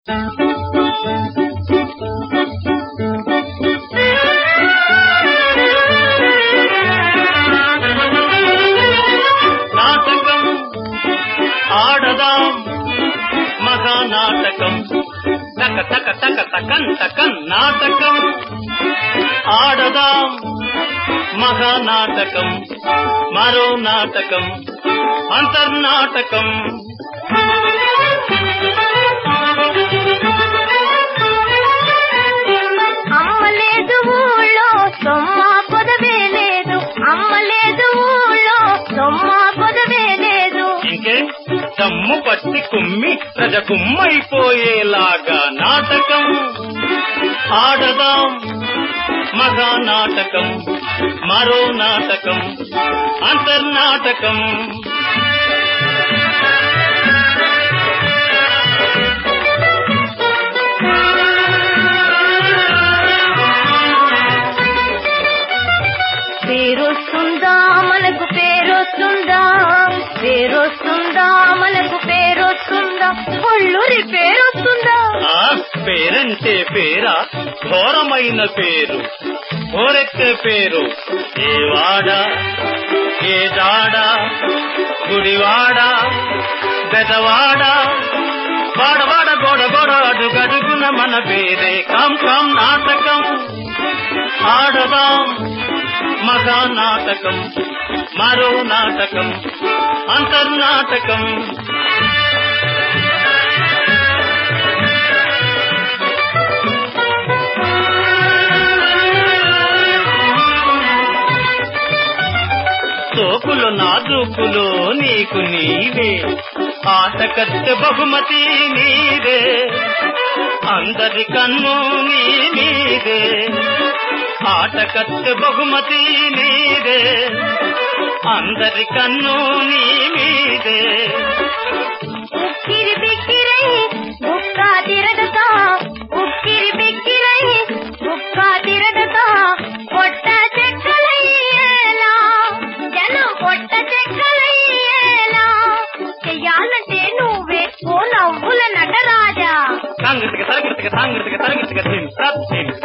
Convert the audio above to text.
నాటకం ఆడదాం మహానాటకం తక తక తక తకన్ తకన్ నాటకం ఆడదాం మహానాటకం మరో నాటకం అంతర్నాటకం అమ్మ లేదు ఊళ్ళో సొమ్మ పొదవే లేదు అమ్మ లేదు ఊళ్ళో సొమ్మ పొదవే లేదు ఇంకే దమ్ము పట్టి కుమ్మి ప్రజ కుమ్మైపోయేలాగా నాటకం ఆడదాం మహానాటకం మరో నాటకం అంతర్నాటకం పేరొస్తుందా మనకు పేరొస్తుందా పేరొస్తుందా మనకు పేరొస్తుందా ఒళ్ళూరి పేరొస్తుందా ఆ పేరంటే పేరా ఘోరమైన పేరు ఘోరెక్కే పేరు ఏ వాడ ఏ దాడ గుడివాడ బెదవాడ వాడవాడ గోడ గోడ అడుగడుగున మన పేరే కం కం నాటకం ఆడదాం మగా నాటకం మరో నాటకం అంతర్నాటకం సోకులు నాజుకులు నీకు నీవే ఆటకత్తె బహుమతి నీదే అందరి కన్ను నీ నీదే ఆటకత్తె బహుమతి నీదే అందరి కన్ను నీ మీదే ఉక్కిరి బిక్కిరై బుక్క తిరగతా ఉక్కిరి బిక్కిరై బుక్క తిరగతా పొట్ట చెక్కలయ్యేలా జనం పొట్ట చెక్కలయ్యేలా చెయ్యాలంటే నువ్వే ఓ నవ్వుల నటరాజా సాంగృతిక తరగతిక సాంగృతిక తరగతిక థీమ్ సబ్ థీమ్